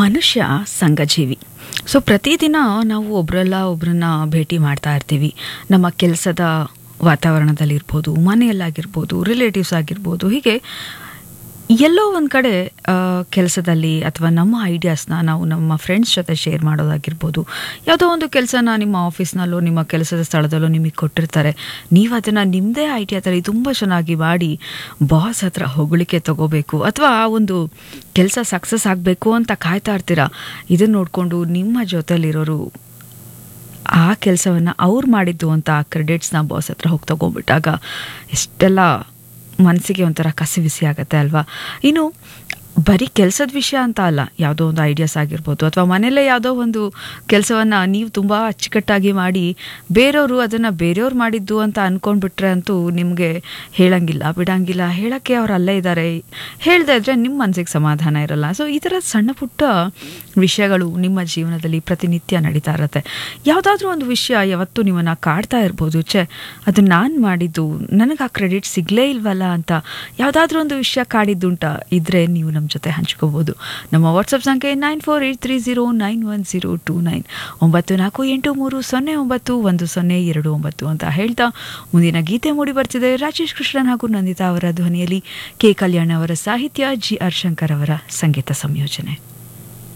ಮನುಷ್ಯ ಸಂಘಜೀವಿ ಸೊ ಪ್ರತಿದಿನ ನಾವು ಒಬ್ರಲ್ಲ ಒಬ್ರನ್ನ ಭೇಟಿ ಮಾಡ್ತಾ ಇರ್ತೀವಿ ನಮ್ಮ ಕೆಲಸದ ವಾತಾವರಣದಲ್ಲಿರ್ಬೋದು ಮನೆಯಲ್ಲಾಗಿರ್ಬೋದು ರಿಲೇಟಿವ್ಸ್ ಆಗಿರ್ಬೋದು ಹೀಗೆ ಎಲ್ಲೋ ಒಂದು ಕಡೆ ಕೆಲಸದಲ್ಲಿ ಅಥವಾ ನಮ್ಮ ಐಡಿಯಾಸ್ನ ನಾವು ನಮ್ಮ ಫ್ರೆಂಡ್ಸ್ ಜೊತೆ ಶೇರ್ ಮಾಡೋದಾಗಿರ್ಬೋದು ಯಾವುದೋ ಒಂದು ಕೆಲಸನ ನಿಮ್ಮ ಆಫೀಸ್ನಲ್ಲೋ ನಿಮ್ಮ ಕೆಲಸದ ಸ್ಥಳದಲ್ಲೋ ನಿಮಗೆ ಕೊಟ್ಟಿರ್ತಾರೆ ನೀವು ಅದನ್ನು ನಿಮ್ಮದೇ ಐಡಿಯಾದಲ್ಲಿ ತುಂಬ ಚೆನ್ನಾಗಿ ಮಾಡಿ ಬಾಸ್ ಹತ್ರ ಹೊಗಳಿಕೆ ತಗೋಬೇಕು ಅಥವಾ ಆ ಒಂದು ಕೆಲಸ ಸಕ್ಸಸ್ ಆಗಬೇಕು ಅಂತ ಕಾಯ್ತಾ ಇರ್ತೀರಾ ಇದನ್ನು ನೋಡಿಕೊಂಡು ನಿಮ್ಮ ಜೊತೆಲಿರೋರು ಆ ಕೆಲಸವನ್ನು ಅವ್ರು ಮಾಡಿದ್ದು ಅಂತ ಆ ಕ್ರೆಡಿಟ್ಸ್ನ ಬಾಸ್ ಹತ್ರ ಹೋಗಿ ತಗೊಂಡ್ಬಿಟ್ಟಾಗ ಎಷ್ಟೆಲ್ಲ ಮನಸ್ಸಿಗೆ ಒಂಥರ ಕಸಿ ಬಿಸಿ ಆಗುತ್ತೆ ಅಲ್ವಾ ಇನ್ನು ಬರೀ ಕೆಲಸದ ವಿಷಯ ಅಂತ ಅಲ್ಲ ಯಾವುದೋ ಒಂದು ಐಡಿಯಾಸ್ ಆಗಿರ್ಬೋದು ಅಥವಾ ಮನೆಯಲ್ಲೇ ಯಾವುದೋ ಒಂದು ಕೆಲಸವನ್ನು ನೀವು ತುಂಬ ಅಚ್ಚುಕಟ್ಟಾಗಿ ಮಾಡಿ ಬೇರೆಯವರು ಅದನ್ನು ಬೇರೆಯವ್ರು ಮಾಡಿದ್ದು ಅಂತ ಅಂದ್ಕೊಂಡ್ಬಿಟ್ರೆ ಅಂತೂ ನಿಮಗೆ ಹೇಳಂಗಿಲ್ಲ ಬಿಡಂಗಿಲ್ಲ ಹೇಳೋಕ್ಕೆ ಅವ್ರು ಅಲ್ಲೇ ಇದ್ದಾರೆ ಹೇಳ್ದೆ ಇದ್ರೆ ನಿಮ್ಮ ಮನಸ್ಸಿಗೆ ಸಮಾಧಾನ ಇರಲ್ಲ ಸೊ ಈ ಥರ ಸಣ್ಣ ಪುಟ್ಟ ವಿಷಯಗಳು ನಿಮ್ಮ ಜೀವನದಲ್ಲಿ ಪ್ರತಿನಿತ್ಯ ನಡೀತಾ ಇರುತ್ತೆ ಯಾವುದಾದ್ರೂ ಒಂದು ವಿಷಯ ಯಾವತ್ತೂ ನಿಮ್ಮನ್ನು ಕಾಡ್ತಾ ಇರ್ಬೋದು ಛೆ ಅದು ನಾನು ಮಾಡಿದ್ದು ನನಗೆ ಆ ಕ್ರೆಡಿಟ್ ಸಿಗಲೇ ಇಲ್ವಲ್ಲ ಅಂತ ಯಾವುದಾದ್ರೂ ಒಂದು ವಿಷಯ ಕಾಡಿದ್ದುಂಟ ಇದ್ರೆ ನೀವು ನಮ್ಮ ಜೊತೆ ಹಂಚ್ಕೋಬೋದು ನಮ್ಮ ವಾಟ್ಸಪ್ ಸಂಖ್ಯೆ nine four eight three zero nine one zero two nine ಒಂಬತ್ತು ನಾಲ್ಕು ಎಂಟು ಮೂರು ಸೊನ್ನೆ ಒಂಬತ್ತು ಒಂದು ಸೊನ್ನೆ ಎರಡು ಒಂಬತ್ತು ಅಂತ ಹೇಳ್ತಾ ಮುಂದಿನ ಗೀತೆ ಮೂಡಿ ಬರ್ತಿದೆ ರಾಜೇಶ್ ಕೃಷ್ಣನ್ ಹಾಗೂ ನಂದಿತಾ ಅವರ ಧ್ವನಿಯಲ್ಲಿ ಕೆ ಕಲ್ಯಾಣ್ ಅವರ ಸಾಹಿತ್ಯ ಜಿ ಆರ್ ಶಂಕರ್ ಅವರ ಸಂಗೀತ ಸಂಯೋಜನೆ